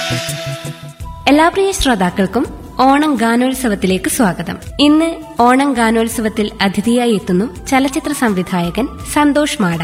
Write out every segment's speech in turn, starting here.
എല്ലാ പ്രിയ ശ്രോതാക്കൾക്കും ഓണം ഗാനോത്സവത്തിലേക്ക് സ്വാഗതം ഇന്ന് ഓണം ഗാനോത്സവത്തിൽ അതിഥിയായി എത്തുന്നു ചലച്ചിത്ര സംവിധായകൻ സന്തോഷ് മാട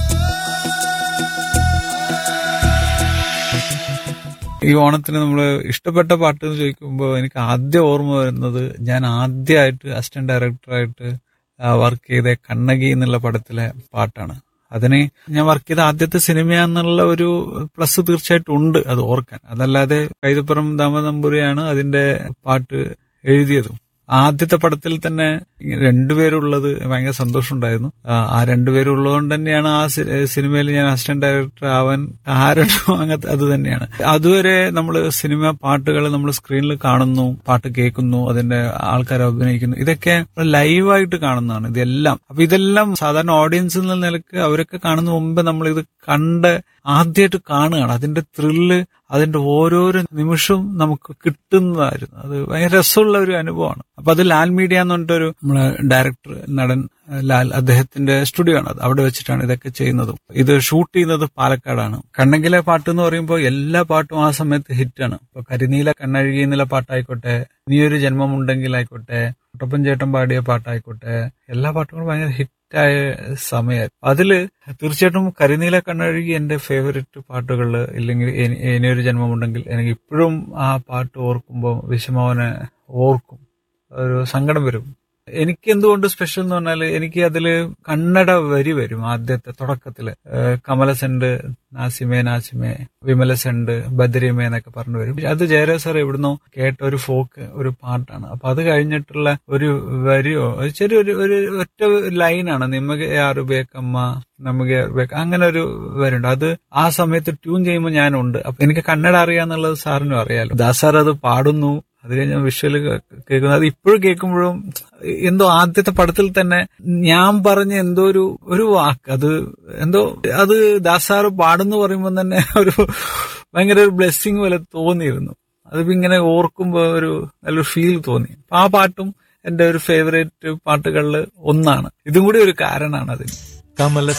ഈ ഓണത്തിന് നമ്മൾ ഇഷ്ടപ്പെട്ട പാട്ട് എന്ന് ചോദിക്കുമ്പോൾ എനിക്ക് ആദ്യം ഓർമ്മ വരുന്നത് ഞാൻ ആദ്യമായിട്ട് അസിസ്റ്റന്റ് ഡയറക്ടറായിട്ട് വർക്ക് ചെയ്ത കണ്ണകി എന്നുള്ള പടത്തിലെ പാട്ടാണ് അതിന് ഞാൻ വർക്ക് ചെയ്ത ആദ്യത്തെ സിനിമയാന്നുള്ള ഒരു പ്ലസ് തീർച്ചയായിട്ടും ഉണ്ട് അത് ഓർക്കാൻ അതല്ലാതെ കൈതപ്പുറം ദാമനമ്പുരിയാണ് അതിന്റെ പാട്ട് എഴുതിയതും ആദ്യത്തെ പടത്തിൽ തന്നെ രണ്ടുപേരുള്ളത് ഭയങ്കര സന്തോഷമുണ്ടായിരുന്നു ആ, ആ രണ്ടുപേരും ഉള്ളതുകൊണ്ട് തന്നെയാണ് ആ സി- സിനിമയിൽ ഞാൻ അസിസ്റ്റന്റ് ഡയറക്ടർ ആവാൻ കാരണം അങ്ങനത്തെ അത് തന്നെയാണ് അതുവരെ നമ്മൾ സിനിമ പാട്ടുകൾ നമ്മൾ സ്ക്രീനിൽ കാണുന്നു പാട്ട് കേൾക്കുന്നു അതിന്റെ ആൾക്കാർ അഭിനയിക്കുന്നു ഇതൊക്കെ ലൈവായിട്ട് കാണുന്നതാണ് ഇതെല്ലാം അപ്പൊ ഇതെല്ലാം സാധാരണ ഓഡിയൻസ് എന്ന നിലക്ക് അവരൊക്കെ കാണുന്ന മുമ്പ് നമ്മൾ ഇത് കണ്ട് ആദ്യമായിട്ട് കാണുകയാണ് അതിന്റെ ത്രില്ല് അതിന്റെ ഓരോരോ നിമിഷവും നമുക്ക് കിട്ടുന്നതായിരുന്നു അത് ഭയങ്കര രസമുള്ള ഒരു അനുഭവമാണ് അപ്പൊ അത് ലാൽ മീഡിയ എന്ന് പറഞ്ഞിട്ടൊരു നമ്മളെ ഡയറക്ടർ നടൻ ലാൽ അദ്ദേഹത്തിന്റെ സ്റ്റുഡിയോ ആണ് അത് അവിടെ വെച്ചിട്ടാണ് ഇതൊക്കെ ചെയ്യുന്നതും ഇത് ഷൂട്ട് ചെയ്യുന്നത് പാലക്കാടാണ് കണ്ണങ്കിലെ പാട്ട് എന്ന് പറയുമ്പോൾ എല്ലാ പാട്ടും ആ സമയത്ത് ഹിറ്റാണ് ഇപ്പൊ കരിനീല കണ്ണഴുകി എന്നുള്ള പാട്ടായിക്കോട്ടെ നീയൊരു ജന്മമുണ്ടെങ്കിൽ ആയിക്കോട്ടെ കുട്ടപ്പൻ ചേട്ടൻ പാടിയ പാട്ടായിക്കോട്ടെ എല്ലാ പാട്ടുകളും ഭയങ്കര ഹിറ്റായ സമയമായിരുന്നു അതില് തീർച്ചയായിട്ടും കരിനീല കണ്ണഴുകി എന്റെ ഫേവററ്റ് പാട്ടുകളിൽ ഇല്ലെങ്കിൽ ഇനി- ഇനിയൊരു ജന്മമുണ്ടെങ്കിൽ എനിക്ക് ഇപ്പോഴും ആ പാട്ട് ഓർക്കുമ്പോൾ വിഷമവനെ ഓർക്കും ഒരു സങ്കടം വരും എനിക്ക് എന്തുകൊണ്ട് സ്പെഷ്യൽ എന്ന് പറഞ്ഞാൽ എനിക്ക് അതില് കന്നഡ വരി വരും ആദ്യത്തെ തുടക്കത്തില് ഏഹ് കമലസെണ്ട് നാസിമേ നാസിമേ വിമലസെണ്ട് ബദ്രിമേ എന്നൊക്കെ പറഞ്ഞു വരും അത് ജയരാജ് സാർ എവിടുന്നോ കേട്ട ഒരു ഫോക്ക് ഒരു പാട്ടാണ് അപ്പൊ അത് കഴിഞ്ഞിട്ടുള്ള ഒരു വരിയോ ഒരു ചെറിയൊരു ഒരു ഒറ്റ ലൈനാണ് നിಮಗೆ ಯಾರು ಬೇಕಮ್ಮ നമുക്ക് ബേക്ക അങ്ങനെ ഒരു വരുണ്ട് അത് ആ സമയത്ത് ട്യൂൺ ചെയ്യുമ്പോൾ ഞാനുണ്ട് അപ്പൊ എനിക്ക് കന്നഡ അറിയാന്നുള്ളത് സാറിനും അറിയാലോ ദാസ് സാർ അത് പാടുന്നു അത് കഴിഞ്ഞ വിഷ്വല് കേൾക്കുന്നത് അത് ഇപ്പോഴും കേൾക്കുമ്പോഴും എന്തോ ആദ്യത്തെ പടത്തിൽ തന്നെ ഞാൻ പറഞ്ഞ എന്തോ ഒരു ഒരു വാക്ക് അത് എന്തോ അത് ദാസാറ് പാടുന്നു പറയുമ്പോൾ തന്നെ ഒരു ഭയങ്കര ഒരു ബ്ലെസ്സിങ് പോലെ തോന്നിയിരുന്നു അതിപ്പോ ഇങ്ങനെ ഓർക്കുമ്പോ ഒരു നല്ലൊരു ഫീൽ തോന്നി അപ്പൊ ആ പാട്ടും എന്റെ ഒരു ഫേവറേറ്റ് പാട്ടുകളിൽ ഒന്നാണ് ഇതും കൂടി ഒരു കാരണമാണ് അതിന് കമല